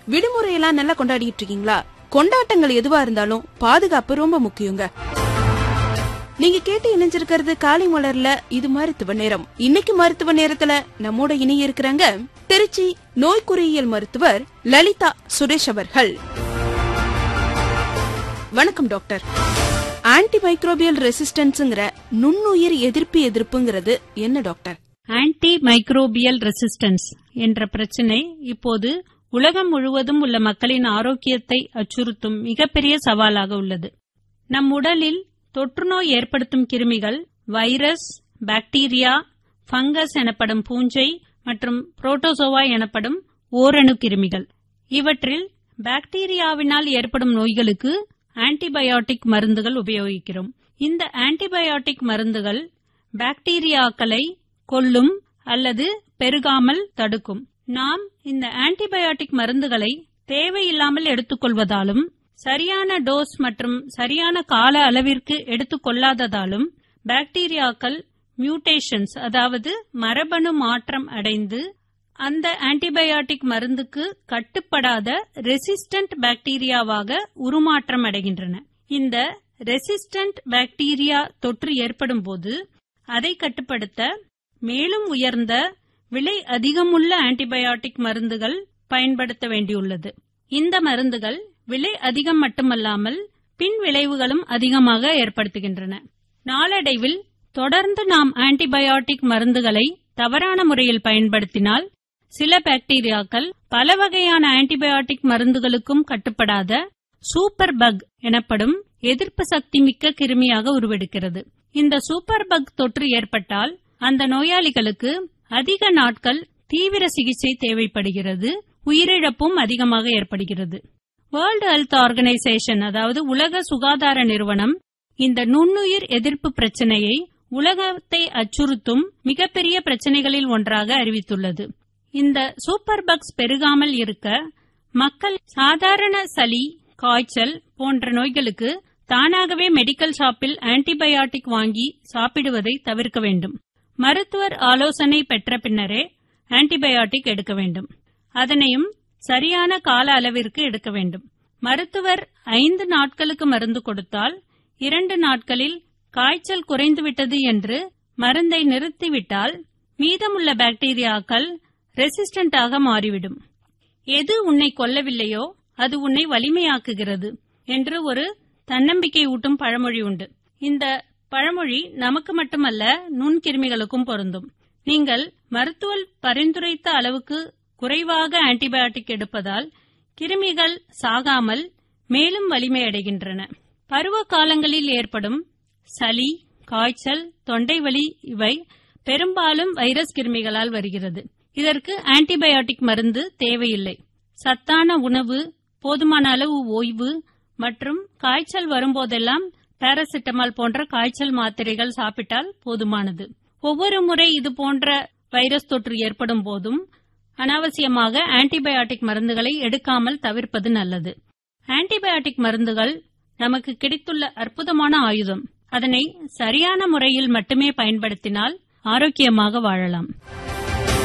விடுமுறையெல்லாம் நல்லா கொண்டாடிட்டு இருக்கீங்களா கொண்டாட்டங்கள் எதுவா இருந்தாலும் பாதுகாப்பு ரொம்ப முக்கியங்க நீங்க கேட்டு இணைஞ்சிருக்கிறது காலை மலர்ல இது மருத்துவ நேரம் இன்னைக்கு மருத்துவ நேரத்துல நம்மோட இணைய இருக்கிறாங்க திருச்சி நோய்க்குறியியல் மருத்துவர் லலிதா சுரேஷ் அவர்கள் வணக்கம் டாக்டர் ஆன்டி மைக்ரோபியல் ரெசிஸ்டன்ஸ்ங்கிற நுண்ணுயிர் எதிர்ப்பு எதிர்ப்புங்கிறது என்ன டாக்டர் ஆன்டி மைக்ரோபியல் ரெசிஸ்டன்ஸ் என்ற பிரச்சினை இப்போது உலகம் முழுவதும் உள்ள மக்களின் ஆரோக்கியத்தை அச்சுறுத்தும் மிகப்பெரிய சவாலாக உள்ளது நம் உடலில் தொற்றுநோய் ஏற்படுத்தும் கிருமிகள் வைரஸ் பாக்டீரியா ஃபங்கஸ் எனப்படும் பூஞ்சை மற்றும் புரோட்டோசோவா எனப்படும் ஓரணு கிருமிகள் இவற்றில் பாக்டீரியாவினால் ஏற்படும் நோய்களுக்கு ஆன்டிபயோட்டிக் மருந்துகள் உபயோகிக்கிறோம் இந்த ஆன்டிபயோட்டிக் மருந்துகள் பாக்டீரியாக்களை கொல்லும் அல்லது பெருகாமல் தடுக்கும் நாம் இந்த ஆன்டிபயோட்டிக் மருந்துகளை தேவையில்லாமல் எடுத்துக்கொள்வதாலும் சரியான டோஸ் மற்றும் சரியான கால அளவிற்கு எடுத்துக்கொள்ளாததாலும் பாக்டீரியாக்கள் மியூட்டேஷன்ஸ் அதாவது மரபணு மாற்றம் அடைந்து அந்த ஆன்டிபயோட்டிக் மருந்துக்கு கட்டுப்படாத ரெசிஸ்டன்ட் பாக்டீரியாவாக உருமாற்றம் அடைகின்றன இந்த ரெசிஸ்டன்ட் பாக்டீரியா தொற்று ஏற்படும் போது அதை கட்டுப்படுத்த மேலும் உயர்ந்த விலை அதிகமுள்ள ஆன்டிபயோட்டிக் மருந்துகள் பயன்படுத்த வேண்டியுள்ளது இந்த மருந்துகள் விலை அதிகம் மட்டுமல்லாமல் பின் விளைவுகளும் அதிகமாக ஏற்படுத்துகின்றன நாளடைவில் தொடர்ந்து நாம் ஆன்டிபயோட்டிக் மருந்துகளை தவறான முறையில் பயன்படுத்தினால் சில பாக்டீரியாக்கள் பல வகையான ஆன்டிபயோட்டிக் மருந்துகளுக்கும் கட்டுப்படாத சூப்பர் பக் எனப்படும் எதிர்ப்பு சக்தி மிக்க கிருமியாக உருவெடுக்கிறது இந்த சூப்பர் பக் தொற்று ஏற்பட்டால் அந்த நோயாளிகளுக்கு அதிக நாட்கள் தீவிர சிகிச்சை தேவைப்படுகிறது உயிரிழப்பும் அதிகமாக ஏற்படுகிறது வேர்ல்டு ஹெல்த் ஆர்கனைசேஷன் அதாவது உலக சுகாதார நிறுவனம் இந்த நுண்ணுயிர் எதிர்ப்பு பிரச்சனையை உலகத்தை அச்சுறுத்தும் மிகப்பெரிய பிரச்சனைகளில் ஒன்றாக அறிவித்துள்ளது இந்த சூப்பர் பக்ஸ் பெருகாமல் இருக்க மக்கள் சாதாரண சளி காய்ச்சல் போன்ற நோய்களுக்கு தானாகவே மெடிக்கல் ஷாப்பில் ஆன்டிபயாட்டிக் வாங்கி சாப்பிடுவதை தவிர்க்க வேண்டும் மருத்துவர் ஆலோசனை பெற்ற பின்னரே ஆன்டிபயாட்டிக் எடுக்க வேண்டும் அதனையும் சரியான கால அளவிற்கு எடுக்க வேண்டும் மருத்துவர் ஐந்து நாட்களுக்கு மருந்து கொடுத்தால் இரண்டு நாட்களில் காய்ச்சல் குறைந்துவிட்டது என்று மருந்தை நிறுத்திவிட்டால் மீதமுள்ள பாக்டீரியாக்கள் ரெசிஸ்டண்டாக மாறிவிடும் எது உன்னை கொல்லவில்லையோ அது உன்னை வலிமையாக்குகிறது என்று ஒரு தன்னம்பிக்கை ஊட்டும் பழமொழி உண்டு இந்த பழமொழி நமக்கு மட்டுமல்ல நுண்கிருமிகளுக்கும் பொருந்தும் நீங்கள் மருத்துவர் பரிந்துரைத்த அளவுக்கு குறைவாக ஆன்டிபயோட்டிக் எடுப்பதால் கிருமிகள் சாகாமல் மேலும் வலிமையடைகின்றன பருவ காலங்களில் ஏற்படும் சளி காய்ச்சல் தொண்டை வலி இவை பெரும்பாலும் வைரஸ் கிருமிகளால் வருகிறது இதற்கு ஆன்டிபயோட்டிக் மருந்து தேவையில்லை சத்தான உணவு போதுமான அளவு ஓய்வு மற்றும் காய்ச்சல் வரும்போதெல்லாம் பாராசிட்டமால் போன்ற காய்ச்சல் மாத்திரைகள் சாப்பிட்டால் போதுமானது ஒவ்வொரு முறை இது போன்ற வைரஸ் தொற்று ஏற்படும் போதும் அனாவசியமாக ஆன்டிபயோட்டிக் மருந்துகளை எடுக்காமல் தவிர்ப்பது நல்லது ஆன்டிபயோட்டிக் மருந்துகள் நமக்கு கிடைத்துள்ள அற்புதமான ஆயுதம் அதனை சரியான முறையில் மட்டுமே பயன்படுத்தினால் ஆரோக்கியமாக வாழலாம்